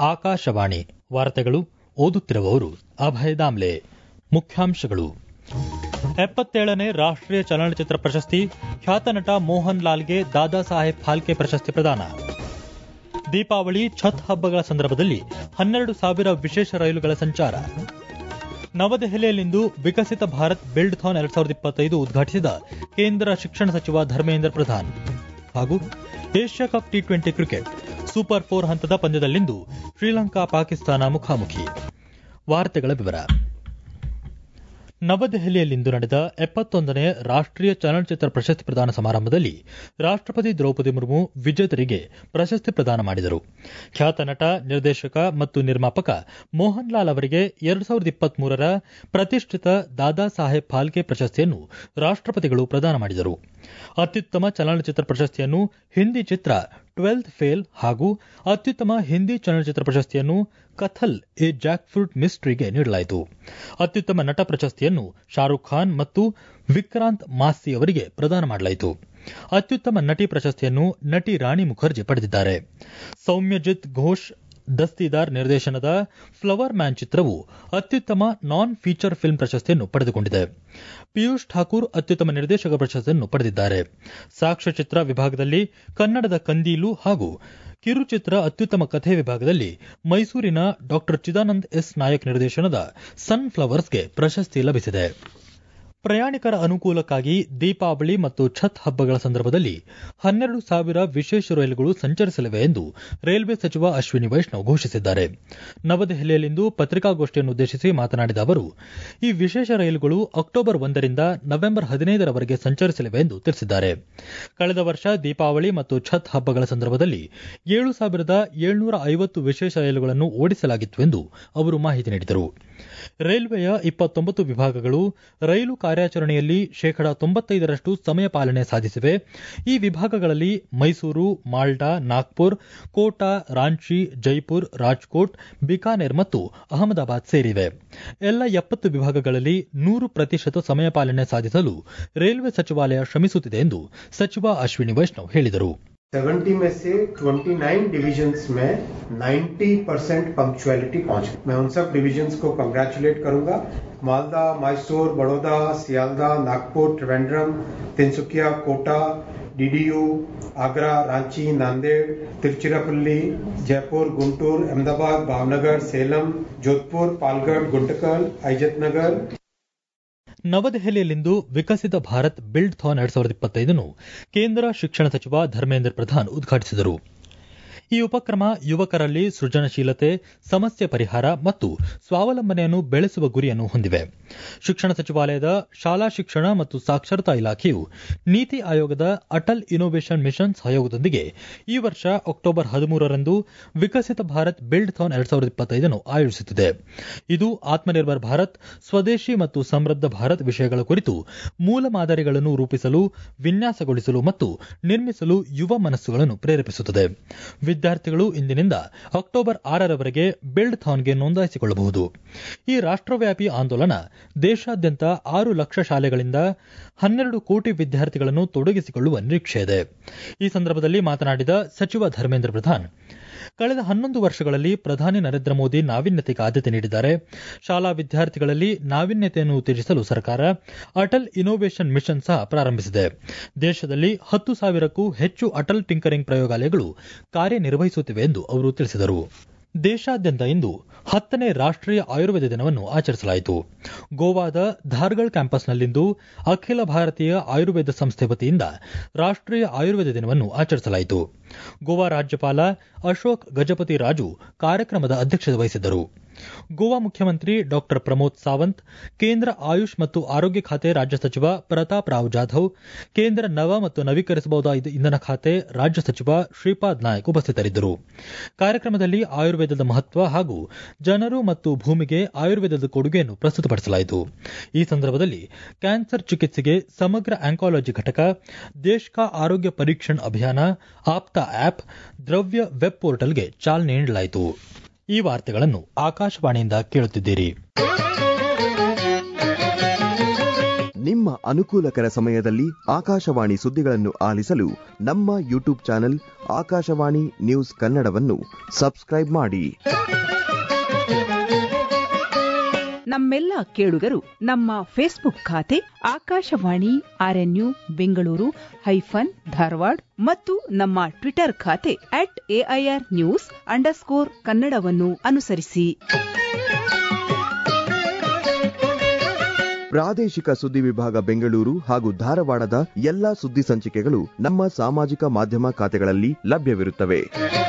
ಆಕಾಶವಾಣಿ ವಾರ್ತೆಗಳು ಓದುತ್ತಿರುವವರು ಅಭಯ ದಾಮ್ಲೆ ಮುಖ್ಯಾಂಶಗಳು ಎಪ್ಪತ್ತೇಳನೇ ರಾಷ್ಟೀಯ ಚಲನಚಿತ್ರ ಪ್ರಶಸ್ತಿ ಖ್ಯಾತ ನಟ ಮೋಹನ್ ಲಾಲ್ಗೆ ದಾದಾ ಸಾಹೇಬ್ ಫಾಲ್ಕೆ ಪ್ರಶಸ್ತಿ ಪ್ರದಾನ ದೀಪಾವಳಿ ಛತ್ ಹಬ್ಬಗಳ ಸಂದರ್ಭದಲ್ಲಿ ಹನ್ನೆರಡು ಸಾವಿರ ವಿಶೇಷ ರೈಲುಗಳ ಸಂಚಾರ ನವದೆಹಲಿಯಲ್ಲಿಂದು ವಿಕಸಿತ ಭಾರತ್ ಬಿಲ್ಡ್ ಥಾನ್ ಎರಡ್ ಸಾವಿರದ ಇಪ್ಪತ್ತೈದು ಉದ್ಘಾಟಿಸಿದ ಕೇಂದ್ರ ಶಿಕ್ಷಣ ಸಚಿವ ಧರ್ಮೇಂದ್ರ ಪ್ರಧಾನ್ ಹಾಗೂ Asia cup T twenty cricket super four ಹಂತದ ಪಂದ್ಯದಲ್ಲಿಂದು ಶ್ರೀಲಂಕಾ ಪಾಕಿಸ್ತಾನ ಮುಖಾಮುಖಿ ವಾರ್ತೆಗಳ ವಿವರ ನವದೆಹಲಿಯಲ್ಲಿಂದು ನಡೆದ ಎಪ್ಪತ್ತೊಂದನೇ ರಾಷ್ಟೀಯ ಚಲನಚಿತ್ರ ಪ್ರಶಸ್ತಿ ಪ್ರದಾನ ಸಮಾರಂಭದಲ್ಲಿ ರಾಷ್ಟಪತಿ ದ್ರೌಪದಿ ಮುರ್ಮು ವಿಜೇತರಿಗೆ ಪ್ರಶಸ್ತಿ ಪ್ರದಾನ ಮಾಡಿದರು ಖ್ಯಾತ ನಟ ನಿರ್ದೇಶಕ ಮತ್ತು ನಿರ್ಮಾಪಕ ಮೋಹನ್ ಲಾಲ್ ಅವರಿಗೆ ಎರಡು ಸಾವಿರದ ಇಪ್ಪತ್ಮೂರರ ಪ್ರತಿಷ್ಠಿತ ದಾದಾ ಸಾಹೇಬ್ ಫಾಲ್ಕೆ ಪ್ರಶಸ್ತಿಯನ್ನು ರಾಷ್ಟಪತಿಗಳು ಪ್ರದಾನ ಮಾಡಿದರು ಅತ್ಯುತ್ತಮ ಚಲನಚಿತ್ರ ಪ್ರಶಸ್ತಿಯನ್ನು ಹಿಂದಿ ಚಿತ್ರ ಟ್ವೆಲ್ತ್ ಫೇಲ್ ಹಾಗೂ ಅತ್ಯುತ್ತಮ ಹಿಂದಿ ಚಲನಚಿತ್ರ ಪ್ರಶಸ್ತಿಯನ್ನು ಕಥಲ್ ಎ ಜಾಕ್ ಫ್ರೂಟ್ ಮಿಸ್ಟ್ರಿಗೆ ನೀಡಲಾಯಿತು ಅತ್ಯುತ್ತಮ ನಟ ಪ್ರಶಸ್ತಿಯನ್ನು ಶಾರುಖ್ ಖಾನ್ ಮತ್ತು ವಿಕ್ರಾಂತ್ ಮಾಸ್ತಿ ಅವರಿಗೆ ಪ್ರದಾನ ಮಾಡಲಾಯಿತು ಅತ್ಯುತ್ತಮ ನಟಿ ಪ್ರಶಸ್ತಿಯನ್ನು ನಟಿ ರಾಣಿ ಮುಖರ್ಜಿ ಪಡೆದಿದ್ದಾರೆ ಸೌಮ್ಯಜಿತ್ ಘೋಷ್ ದಸ್ತಿದಾರ್ ನಿರ್ದೇಶನದ ಫ್ಲವರ್ ಮ್ಯಾನ್ ಚಿತ್ರವು ಅತ್ಯುತ್ತಮ ನಾನ್ ಫೀಚರ್ ಫಿಲ್ಮ್ ಪ್ರಶಸ್ತಿಯನ್ನು ಪಡೆದುಕೊಂಡಿದೆ ಪಿಯೂಷ್ ಠಾಕೂರ್ ಅತ್ಯುತ್ತಮ ನಿರ್ದೇಶಕ ಪ್ರಶಸ್ತಿಯನ್ನು ಪಡೆದಿದ್ದಾರೆ ಸಾಕ್ಷ್ಯಚಿತ್ರ ವಿಭಾಗದಲ್ಲಿ ಕನ್ನಡದ ಕಂದೀಲು ಹಾಗೂ ಕಿರುಚಿತ್ರ ಅತ್ಯುತ್ತಮ ಕಥೆ ವಿಭಾಗದಲ್ಲಿ ಮೈಸೂರಿನ ಡಾ ಚಿದಾನಂದ್ ಎಸ್ ನಾಯಕ್ ನಿರ್ದೇಶನದ ಸನ್ ಫ್ಲವರ್ಸ್ಗೆ ಪ್ರಶಸ್ತಿ ಲಭಿಸಿದೆ ಪ್ರಯಾಣಿಕರ ಅನುಕೂಲಕ್ಕಾಗಿ ದೀಪಾವಳಿ ಮತ್ತು ಛತ್ ಹಬ್ಬಗಳ ಸಂದರ್ಭದಲ್ಲಿ ಹನ್ನೆರಡು ಸಾವಿರ ವಿಶೇಷ ರೈಲುಗಳು ಸಂಚರಿಸಲಿವೆ ಎಂದು ರೈಲ್ವೆ ಸಚಿವ ಅಶ್ವಿನಿ ವೈಷ್ಣವ್ ಘೋಷಿಸಿದ್ದಾರೆ ನವದೆಹಲಿಯಲ್ಲಿಂದು ಪತ್ರಿಕಾಗೋಷ್ಠಿಯನ್ನುದ್ದೇಶಿಸಿ ಮಾತನಾಡಿದ ಅವರು ಈ ವಿಶೇಷ ರೈಲುಗಳು ಅಕ್ಟೋಬರ್ ಒಂದರಿಂದ ನವೆಂಬರ್ ಹದಿನೈದರವರೆಗೆ ಸಂಚರಿಸಲಿವೆ ಎಂದು ತಿಳಿಸಿದ್ದಾರೆ ಕಳೆದ ವರ್ಷ ದೀಪಾವಳಿ ಮತ್ತು ಛತ್ ಹಬ್ಬಗಳ ಸಂದರ್ಭದಲ್ಲಿ ಏಳು ಸಾವಿರದ ಏಳ್ನೂರ ಐವತ್ತು ವಿಶೇಷ ರೈಲುಗಳನ್ನು ಓಡಿಸಲಾಗಿತ್ತು ಎಂದು ಅವರು ಮಾಹಿತಿ ನೀಡಿದರು ರೈಲ್ವೆಯ ಇಪ್ಪತ್ತೊಂಬತ್ತು ವಿಭಾಗಗಳು ರೈಲು ಕಾರ್ಯಾಚರಣೆಯಲ್ಲಿ ಶೇಕಡಾ ತೊಂಬತ್ತೈದರಷ್ಟು ಸಮಯ ಪಾಲನೆ ಸಾಧಿಸಿವೆ ಈ ವಿಭಾಗಗಳಲ್ಲಿ ಮೈಸೂರು ಮಾಲ್ಡಾ ನಾಗ್ಪುರ್ ಕೋಟಾ ರಾಂಚಿ ಜೈಪುರ್ ರಾಜ್ಕೋಟ್ ಬಿಕಾನೇರ್ ಮತ್ತು ಅಹಮದಾಬಾದ್ ಸೇರಿವೆ ಎಲ್ಲ ಎಪ್ಪತ್ತು ವಿಭಾಗಗಳಲ್ಲಿ ನೂರು ಪ್ರತಿಶತ ಸಮಯ ಪಾಲನೆ ಸಾಧಿಸಲು ರೈಲ್ವೆ ಸಚಿವಾಲಯ ಶ್ರಮಿಸುತ್ತಿದೆ ಎಂದು ಸಚಿವ ಅಶ್ವಿನಿ ವೈಷ್ಣವ್ ಹೇಳಿದರು 70 में से 29 डिविजन्स में 90 परसेंट पंक्चुअलिटी पहुंच गई मैं उन सब डिविजन्स को कंग्रेचुलेट करूंगा मालदा मैसूर बड़ौदा सियालदा नागपुर त्रिवेंद्रम तिनसुकिया कोटा डीडीयू आगरा रांची नांदेड़ तिरुचिरापल्ली जयपुर गुंटूर अहमदाबाद भावनगर सेलम जोधपुर पालगढ़ गुंटकल ऐजत नगर ನವದೆಹಲಿಯಲ್ಲಿಂದು ವಿಕಸಿತ ಭಾರತ್ ಬಿಲ್ಡ್ ಥಾನ್ ಎರಡ್ ಸಾವಿರದ ಇಪ್ಪತ್ತೈದನ್ನು ಕೇಂದ್ರ ಶಿಕ್ಷಣ ಸಚಿವ ಧರ್ಮೇಂದ್ರ ಪ್ರಧಾನ್ ಉದ್ಘಾಟಿಸಿದರು ಈ ಉಪಕ್ರಮ ಯುವಕರಲ್ಲಿ ಸೃಜನಶೀಲತೆ ಸಮಸ್ಯೆ ಪರಿಹಾರ ಮತ್ತು ಸ್ವಾವಲಂಬನೆಯನ್ನು ಬೆಳೆಸುವ ಗುರಿಯನ್ನು ಹೊಂದಿವೆ ಶಿಕ್ಷಣ ಸಚಿವಾಲಯದ ಶಾಲಾ ಶಿಕ್ಷಣ ಮತ್ತು ಸಾಕ್ಷರತಾ ಇಲಾಖೆಯು ನೀತಿ ಆಯೋಗದ ಅಟಲ್ ಇನೋವೇಷನ್ ಮಿಷನ್ ಸಹಯೋಗದೊಂದಿಗೆ ಈ ವರ್ಷ ಅಕ್ಟೋಬರ್ ಹದಿಮೂರರಂದು ವಿಕಸಿತ ಭಾರತ್ ಬಿಲ್ಡ್ ಥಾನ್ ಎರಡ್ ಸಾವಿರದ ಇಪ್ಪತ್ತೈದನ್ನು ಆಯೋಜಿಸುತ್ತಿದೆ ಇದು ಆತ್ಮನಿರ್ಭರ್ ಭಾರತ್ ಸ್ವದೇಶಿ ಮತ್ತು ಸಮೃದ್ಧ ಭಾರತ್ ವಿಷಯಗಳ ಕುರಿತು ಮೂಲ ಮಾದರಿಗಳನ್ನು ರೂಪಿಸಲು ವಿನ್ಯಾಸಗೊಳಿಸಲು ಮತ್ತು ನಿರ್ಮಿಸಲು ಯುವ ಮನಸ್ಸುಗಳನ್ನು ಪ್ರೇರೇಪಿಸುತ್ತದೆ ವಿದ್ಯಾರ್ಥಿಗಳು ಇಂದಿನಿಂದ ಅಕ್ಟೋಬರ್ ಆರರವರೆಗೆ ಬಿಲ್ಡ್ ಥಾನ್ಗೆ ನೋಂದಾಯಿಸಿಕೊಳ್ಳಬಹುದು ಈ ರಾಷ್ಟವ್ಯಾಪಿ ಆಂದೋಲನ ದೇಶಾದ್ಯಂತ ಆರು ಲಕ್ಷ ಶಾಲೆಗಳಿಂದ ಹನ್ನೆರಡು ಕೋಟಿ ವಿದ್ಯಾರ್ಥಿಗಳನ್ನು ತೊಡಗಿಸಿಕೊಳ್ಳುವ ನಿರೀಕ್ಷೆಯಿದೆ ಈ ಸಂದರ್ಭದಲ್ಲಿ ಮಾತನಾಡಿದ ಸಚಿವ ಧರ್ಮೇಂದ್ರ ಪ್ರಧಾನ್ ಕಳೆದ ಹನ್ನೊಂದು ವರ್ಷಗಳಲ್ಲಿ ಪ್ರಧಾನಿ ನರೇಂದ್ರ ಮೋದಿ ನಾವೀನ್ಯತೆಗೆ ಆದ್ಯತೆ ನೀಡಿದ್ದಾರೆ ಶಾಲಾ ವಿದ್ಯಾರ್ಥಿಗಳಲ್ಲಿ ನಾವೀನ್ಯತೆಯನ್ನು ಉತ್ತೇಜಿಸಲು ಸರ್ಕಾರ ಅಟಲ್ ಇನೋವೇಷನ್ ಮಿಷನ್ ಸಹ ಪ್ರಾರಂಭಿಸಿದೆ ದೇಶದಲ್ಲಿ ಹತ್ತು ಸಾವಿರಕ್ಕೂ ಹೆಚ್ಚು ಅಟಲ್ ಟಿಂಕರಿಂಗ್ ಪ್ರಯೋಗಾಲಯಗಳು ಕಾರ್ಯನಿರ್ವಹಿಸುತ್ತಿವೆ ಎಂದು ಅವರು ತಿಳಿಸಿದರು ದೇಶಾದ್ಯಂತ ಇಂದು ಹತ್ತನೇ ರಾಷ್ಟೀಯ ಆಯುರ್ವೇದ ದಿನವನ್ನು ಆಚರಿಸಲಾಯಿತು ಗೋವಾದ ಧಾರ್ಗಢ್ ಕ್ಯಾಂಪಸ್ನಲ್ಲಿಂದು ಅಖಿಲ ಭಾರತೀಯ ಆಯುರ್ವೇದ ಸಂಸ್ಥೆ ವತಿಯಿಂದ ರಾಷ್ಟೀಯ ಆಯುರ್ವೇದ ದಿನವನ್ನು ಆಚರಿಸಲಾಯಿತು ಗೋವಾ ರಾಜ್ಯಪಾಲ ಅಶೋಕ್ ಗಜಪತಿ ರಾಜು ಕಾರ್ಯಕ್ರಮದ ಅಧ್ಯಕ್ಷತೆ ವಹಿಸಿದ್ದರು ಗೋವಾ ಮುಖ್ಯಮಂತ್ರಿ ಡಾ ಪ್ರಮೋದ್ ಸಾವಂತ್ ಕೇಂದ್ರ ಆಯುಷ್ ಮತ್ತು ಆರೋಗ್ಯ ಖಾತೆ ರಾಜ್ಯ ಸಚಿವ ಪ್ರತಾಪ್ ರಾವ್ ಜಾಧವ್ ಕೇಂದ್ರ ನವ ಮತ್ತು ನವೀಕರಿಸಬಹುದಾದ ಇಂಧನ ಖಾತೆ ರಾಜ್ಯ ಸಚಿವ ಶ್ರೀಪಾದ್ ನಾಯಕ್ ಉಪಸ್ಥಿತರಿದ್ದರು ಕಾರ್ಯಕ್ರಮದಲ್ಲಿ ಆಯುರ್ವೇದದ ಮಹತ್ವ ಹಾಗೂ ಜನರು ಮತ್ತು ಭೂಮಿಗೆ ಆಯುರ್ವೇದದ ಕೊಡುಗೆಯನ್ನು ಪ್ರಸ್ತುತಪಡಿಸಲಾಯಿತು ಈ ಸಂದರ್ಭದಲ್ಲಿ ಕ್ಯಾನ್ಸರ್ ಚಿಕಿತ್ಸೆಗೆ ಸಮಗ್ರ ಆಂಕಾಲಜಿ ಘಟಕ ದೇಶ್ ಕಾ ಆರೋಗ್ಯ ಪರೀಕ್ಷಣ್ ಅಭಿಯಾನ ಆಪ್ತಾ ಆಪ್ ದ್ರವ್ಯ ವೆಬ್ ಪೋರ್ಟಲ್ಗೆ ಚಾಲನೆ ನೀಡಲಾಯಿತು ಈ ವಾರ್ತೆಗಳನ್ನು ಆಕಾಶವಾಣಿಯಿಂದ ಕೇಳುತ್ತಿದ್ದೀರಿ ನಿಮ್ಮ ಅನುಕೂಲಕರ ಸಮಯದಲ್ಲಿ ಆಕಾಶವಾಣಿ ಸುದ್ದಿಗಳನ್ನು ಆಲಿಸಲು ನಮ್ಮ ಯೂಟ್ಯೂಬ್ ಚಾನೆಲ್ ಆಕಾಶವಾಣಿ ನ್ಯೂಸ್ ಕನ್ನಡವನ್ನು ಸಬ್ಸ್ಕ್ರೈಬ್ ಮಾಡಿ ನಮ್ಮೆಲ್ಲ ಕೇಳುಗರು ನಮ್ಮ ಫೇಸ್ಬುಕ್ ಖಾತೆ ಆಕಾಶವಾಣಿ ಆರ್ಎನ್ಯು ಬೆಂಗಳೂರು ಹೈಫನ್ ಧಾರವಾಡ ಮತ್ತು ನಮ್ಮ ಟ್ವಿಟರ್ ಖಾತೆ ಅಟ್ ಎಐಆರ್ ನ್ಯೂಸ್ ಅಂಡರ್ಸ್ಕೋರ್ ಕನ್ನಡವನ್ನು ಅನುಸರಿಸಿ ಪ್ರಾದೇಶಿಕ ಸುದ್ದಿ ವಿಭಾಗ ಬೆಂಗಳೂರು ಹಾಗೂ ಧಾರವಾಡದ ಎಲ್ಲಾ ಸುದ್ದಿ ಸಂಚಿಕೆಗಳು ನಮ್ಮ ಸಾಮಾಜಿಕ ಮಾಧ್ಯಮ ಖಾತೆಗಳಲ್ಲಿ ಲಭ್ಯವಿರುತ್ತವೆ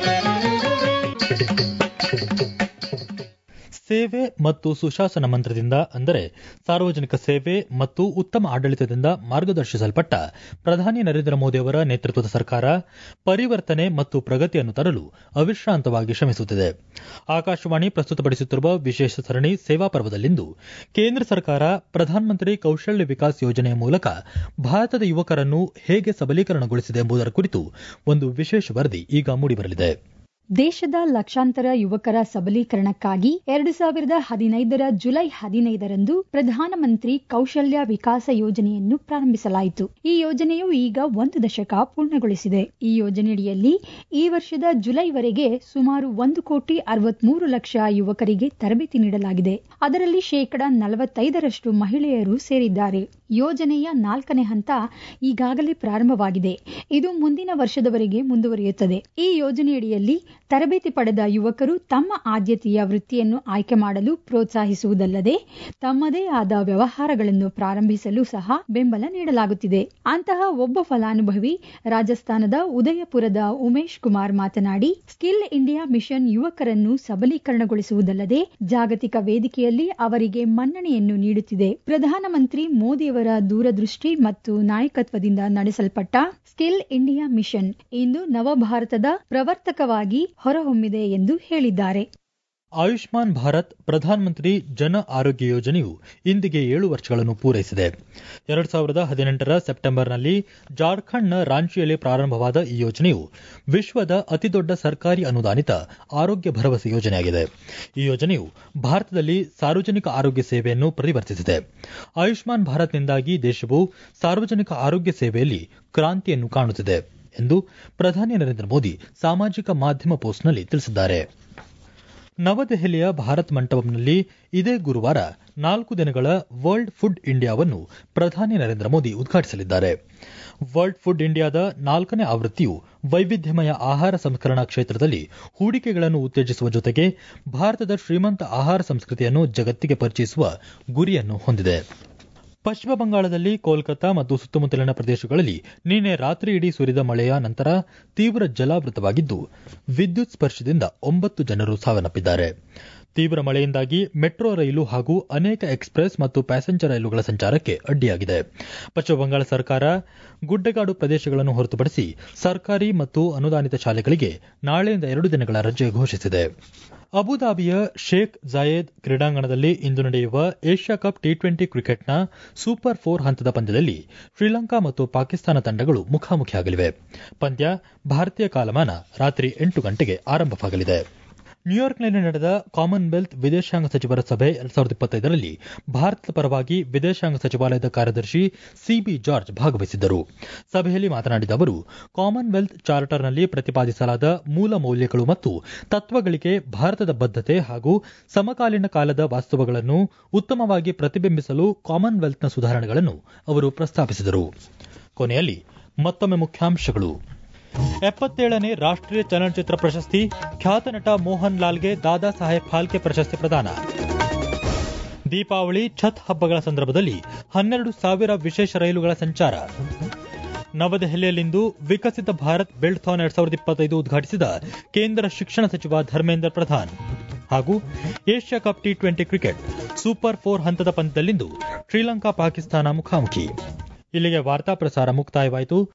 ಸೇವೆ ಮತ್ತು ಸುಶಾಸನ ಮಂತ್ರದಿಂದ ಅಂದರೆ ಸಾರ್ವಜನಿಕ ಸೇವೆ ಮತ್ತು ಉತ್ತಮ ಆಡಳಿತದಿಂದ ಮಾರ್ಗದರ್ಶಿಸಲ್ಪಟ್ಟ ಪ್ರಧಾನಿ ನರೇಂದ್ರ ಮೋದಿ ಅವರ ನೇತೃತ್ವದ ಸರ್ಕಾರ ಪರಿವರ್ತನೆ ಮತ್ತು ಪ್ರಗತಿಯನ್ನು ತರಲು ಅವಿಶ್ರಾಂತವಾಗಿ ಶ್ರಮಿಸುತ್ತಿದೆ ಆಕಾಶವಾಣಿ ಪ್ರಸ್ತುತಪಡಿಸುತ್ತಿರುವ ವಿಶೇಷ ಸರಣಿ ಸೇವಾ ಪರ್ವದಲ್ಲಿಂದು ಕೇಂದ್ರ ಸರ್ಕಾರ ಪ್ರಧಾನಮಂತ್ರಿ ಕೌಶಲ್ಯ ವಿಕಾಸ್ ಯೋಜನೆಯ ಮೂಲಕ ಭಾರತದ ಯುವಕರನ್ನು ಹೇಗೆ ಸಬಲೀಕರಣಗೊಳಿಸಿದೆ ಎಂಬುದರ ಕುರಿತು ಒಂದು ವಿಶೇಷ ವರದಿ ಈಗ ಮೂಡಿಬರಲಿದೆ ದೇಶದ ಲಕ್ಷಾಂತರ ಯುವಕರ ಸಬಲೀಕರಣಕ್ಕಾಗಿ ಎರಡು ಸಾವಿರದ ಹದಿನೈದರ ಜುಲೈ ಹದಿನೈದರಂದು ಪ್ರಧಾನಮಂತ್ರಿ ಕೌಶಲ್ಯ ವಿಕಾಸ ಯೋಜನೆಯನ್ನು ಪ್ರಾರಂಭಿಸಲಾಯಿತು ಈ ಯೋಜನೆಯು ಈಗ ಒಂದು ದಶಕ ಪೂರ್ಣಗೊಳಿಸಿದೆ ಈ ಯೋಜನೆಯಡಿಯಲ್ಲಿ ಈ ವರ್ಷದ ಜುಲೈವರೆಗೆ ಸುಮಾರು ಒಂದು ಕೋಟಿ ಅರವತ್ಮೂರು ಲಕ್ಷ ಯುವಕರಿಗೆ ತರಬೇತಿ ನೀಡಲಾಗಿದೆ ಅದರಲ್ಲಿ ಶೇಕಡಾ ನಲವತ್ತೈದರಷ್ಟು ಮಹಿಳೆಯರು ಸೇರಿದ್ದಾರೆ ಯೋಜನೆಯ ನಾಲ್ಕನೇ ಹಂತ ಈಗಾಗಲೇ ಪ್ರಾರಂಭವಾಗಿದೆ ಇದು ಮುಂದಿನ ವರ್ಷದವರೆಗೆ ಮುಂದುವರಿಯುತ್ತದೆ ಈ ಯೋಜನೆಯಡಿಯಲ್ಲಿ ತರಬೇತಿ ಪಡೆದ ಯುವಕರು ತಮ್ಮ ಆದ್ಯತೆಯ ವೃತ್ತಿಯನ್ನು ಆಯ್ಕೆ ಮಾಡಲು ಪ್ರೋತ್ಸಾಹಿಸುವುದಲ್ಲದೆ ತಮ್ಮದೇ ಆದ ವ್ಯವಹಾರಗಳನ್ನು ಪ್ರಾರಂಭಿಸಲು ಸಹ ಬೆಂಬಲ ನೀಡಲಾಗುತ್ತಿದೆ ಅಂತಹ ಒಬ್ಬ ಫಲಾನುಭವಿ ರಾಜಸ್ಥಾನದ ಉದಯಪುರದ ಉಮೇಶ್ ಕುಮಾರ್ ಮಾತನಾಡಿ ಸ್ಕಿಲ್ ಇಂಡಿಯಾ ಮಿಷನ್ ಯುವಕರನ್ನು ಸಬಲೀಕರಣಗೊಳಿಸುವುದಲ್ಲದೆ ಜಾಗತಿಕ ವೇದಿಕೆಯಲ್ಲಿ ಅವರಿಗೆ ಮನ್ನಣೆಯನ್ನು ನೀಡುತ್ತಿದೆ ಪ್ರಧಾನಮಂತ್ರಿ ಮೋದಿಯವರ ದೂರದೃಷ್ಟಿ ಮತ್ತು ನಾಯಕತ್ವದಿಂದ ನಡೆಸಲ್ಪಟ್ಟ ಸ್ಕಿಲ್ ಇಂಡಿಯಾ ಮಿಷನ್ ಇಂದು ನವಭಾರತದ ಪ್ರವರ್ತಕವಾಗಿ ಹೊರಹೊಮ್ಮಿದೆ ಎಂದು ಹೇಳಿದ್ದಾರೆ ಆಯುಷ್ಮಾನ್ ಭಾರತ್ ಪ್ರಧಾನಮಂತ್ರಿ ಜನ ಆರೋಗ್ಯ ಯೋಜನೆಯು ಇಂದಿಗೆ ಏಳು ವರ್ಷಗಳನ್ನು ಪೂರೈಸಿದೆ ಎರಡು ಸಾವಿರದ ಹದಿನೆಂಟರ ಸೆಪ್ಟೆಂಬರ್ನಲ್ಲಿ ಜಾರ್ಖಂಡ್ನ ರಾಂಚಿಯಲ್ಲಿ ಪ್ರಾರಂಭವಾದ ಈ ಯೋಜನೆಯು ವಿಶ್ವದ ಅತಿದೊಡ್ಡ ಸರ್ಕಾರಿ ಅನುದಾನಿತ ಆರೋಗ್ಯ ಭರವಸೆ ಯೋಜನೆಯಾಗಿದೆ ಈ ಯೋಜನೆಯು ಭಾರತದಲ್ಲಿ ಸಾರ್ವಜನಿಕ ಆರೋಗ್ಯ ಸೇವೆಯನ್ನು ಪರಿವರ್ತಿಸಿದೆ ಆಯುಷ್ಮಾನ್ ಭಾರತ್ನಿಂದಾಗಿ ದೇಶವು ಸಾರ್ವಜನಿಕ ಆರೋಗ್ಯ ಸೇವೆಯಲ್ಲಿ ಕ್ರಾಂತಿಯನ್ನು ಕಾಣುತ್ತಿದೆ ಎಂದು ಪ್ರಧಾನಿ ನರೇಂದ್ರ ಮೋದಿ ಸಾಮಾಜಿಕ ಮಾಧ್ಯಮ ಪೋಸ್ಟ್ನಲ್ಲಿ ತಿಳಿಸಿದ್ದಾರೆ ನವದೆಹಲಿಯ ಭಾರತ್ ಮಂಟಪಂನಲ್ಲಿ ಇದೇ ಗುರುವಾರ ನಾಲ್ಕು ದಿನಗಳ ವರ್ಲ್ಡ್ ಫುಡ್ ಇಂಡಿಯಾವನ್ನು ಪ್ರಧಾನಿ ನರೇಂದ್ರ ಮೋದಿ ಉದ್ಘಾಟಿಸಲಿದ್ದಾರೆ ವರ್ಲ್ಡ್ ಫುಡ್ ಇಂಡಿಯಾದ ನಾಲ್ಕನೇ ಆವೃತ್ತಿಯು ವೈವಿಧ್ಯಮಯ ಆಹಾರ ಸಂಸ್ಕರಣಾ ಕ್ಷೇತ್ರದಲ್ಲಿ ಹೂಡಿಕೆಗಳನ್ನು ಉತ್ತೇಜಿಸುವ ಜೊತೆಗೆ ಭಾರತದ ಶ್ರೀಮಂತ ಆಹಾರ ಸಂಸ್ಕೃತಿಯನ್ನು ಜಗತ್ತಿಗೆ ಪರಿಚಯಿಸುವ ಗುರಿಯನ್ನು ಹೊಂದಿದೆ ಪಶ್ಚಿಮ ಬಂಗಾಳದಲ್ಲಿ ಕೋಲ್ಕತಾ ಮತ್ತು ಸುತ್ತಮುತ್ತಲಿನ ಪ್ರದೇಶಗಳಲ್ಲಿ ನಿನ್ನೆ ರಾತ್ರಿ ಇಡೀ ಸುರಿದ ಮಳೆಯ ನಂತರ ತೀವ್ರ ಜಲಾವೃತವಾಗಿದ್ದು ವಿದ್ಯುತ್ ಸ್ಪರ್ಶದಿಂದ ಒಂಬತ್ತು ಜನರು ಸಾವನ್ನಪ್ಪಿದ್ದಾರೆ ತೀವ್ರ ಮಳೆಯಿಂದಾಗಿ ಮೆಟ್ರೋ ರೈಲು ಹಾಗೂ ಅನೇಕ ಎಕ್ಸ್ಪ್ರೆಸ್ ಮತ್ತು ಪ್ಯಾಸೆಂಜರ್ ರೈಲುಗಳ ಸಂಚಾರಕ್ಕೆ ಅಡ್ಡಿಯಾಗಿದೆ ಪಶ್ಚಿಮ ಬಂಗಾಳ ಸರ್ಕಾರ ಗುಡ್ಡಗಾಡು ಪ್ರದೇಶಗಳನ್ನು ಹೊರತುಪಡಿಸಿ ಸರ್ಕಾರಿ ಮತ್ತು ಅನುದಾನಿತ ಶಾಲೆಗಳಿಗೆ ನಾಳೆಯಿಂದ ಎರಡು ದಿನಗಳ ರಜೆ ಘೋಷಿಸಿದೆ ಅಬುದಾಬಿಯ ಶೇಖ್ ಜಾಯೇದ್ ಕ್ರೀಡಾಂಗಣದಲ್ಲಿ ಇಂದು ನಡೆಯುವ ಏಷ್ಯಾ ಕಪ್ ಟಿ ಟ್ವೆಂಟಿ ಕ್ರಿಕೆಟ್ನ ಸೂಪರ್ ಫೋರ್ ಹಂತದ ಪಂದ್ಯದಲ್ಲಿ ಶ್ರೀಲಂಕಾ ಮತ್ತು ಪಾಕಿಸ್ತಾನ ತಂಡಗಳು ಮುಖಾಮುಖಿಯಾಗಲಿವೆ ಪಂದ್ಯ ಭಾರತೀಯ ಕಾಲಮಾನ ರಾತ್ರಿ ಎಂಟು ಗಂಟೆಗೆ ಆರಂಭವಾಗಲಿದೆ ನ್ಯೂಯಾರ್ಕ್ನಲ್ಲಿ ನಡೆದ ಕಾಮನ್ವೆಲ್ತ್ ವಿದೇಶಾಂಗ ಸಚಿವರ ಸಭೆ ಎರಡ್ ಸಾವಿರದ ಇಪ್ಪತ್ತೈದರಲ್ಲಿ ಭಾರತದ ಪರವಾಗಿ ವಿದೇಶಾಂಗ ಸಚಿವಾಲಯದ ಕಾರ್ಯದರ್ಶಿ ಸಿಬಿ ಜಾರ್ಜ್ ಭಾಗವಹಿಸಿದ್ದರು ಸಭೆಯಲ್ಲಿ ಮಾತನಾಡಿದ ಅವರು ಕಾಮನ್ವೆಲ್ತ್ ಚಾರ್ಟರ್ನಲ್ಲಿ ಪ್ರತಿಪಾದಿಸಲಾದ ಮೂಲ ಮೌಲ್ಯಗಳು ಮತ್ತು ತತ್ವಗಳಿಗೆ ಭಾರತದ ಬದ್ಧತೆ ಹಾಗೂ ಸಮಕಾಲೀನ ಕಾಲದ ವಾಸ್ತವಗಳನ್ನು ಉತ್ತಮವಾಗಿ ಪ್ರತಿಬಿಂಬಿಸಲು ಕಾಮನ್ವೆಲ್ತ್ನ ಸುಧಾರಣೆಗಳನ್ನು ಅವರು ಪ್ರಸ್ತಾಪಿಸಿದರು ಕೊನೆಯಲ್ಲಿ ಮತ್ತೊಮ್ಮೆ ಮುಖ್ಯಾಂಶಗಳು ಎಪ್ಪತ್ತೇಳನೇ ರಾಷ್ಟ್ರೀಯ ಚಲನಚಿತ್ರ ಪ್ರಶಸ್ತಿ ಖ್ಯಾತ ನಟ ಮೋಹನ್ ಲಾಲ್ಗೆ ದಾದಾ ಸಾಹೇಬ್ ಫಾಲ್ಕೆ ಪ್ರಶಸ್ತಿ ಪ್ರದಾನ ದೀಪಾವಳಿ ಛತ್ ಹಬ್ಬಗಳ ಸಂದರ್ಭದಲ್ಲಿ ಹನ್ನೆರಡು ಸಾವಿರ ವಿಶೇಷ ರೈಲುಗಳ ಸಂಚಾರ ನವದೆಹಲಿಯಲ್ಲಿಂದು ವಿಕಸಿತ ಭಾರತ್ ಬೆಲ್ಟ್ಥಾನ್ ಎರಡ್ ಸಾವಿರದ ಇಪ್ಪತ್ತೈದು ಉದ್ಘಾಟಿಸಿದ ಕೇಂದ್ರ ಶಿಕ್ಷಣ ಸಚಿವ ಧರ್ಮೇಂದ್ರ ಪ್ರಧಾನ್ ಹಾಗೂ Asia cup T twenty cricket super four ಹಂತದ ಪಂದ್ಯದಲ್ಲಿಂದು ಶ್ರೀಲಂಕಾ ಪಾಕಿಸ್ತಾನ ಮುಖಾಮುಖಿ ಇಲ್ಲಿಗೆ ವಾರ್ತಾ ಪ್ರಸಾರ ಮುಕ್ತಾಯವಾಯಿತು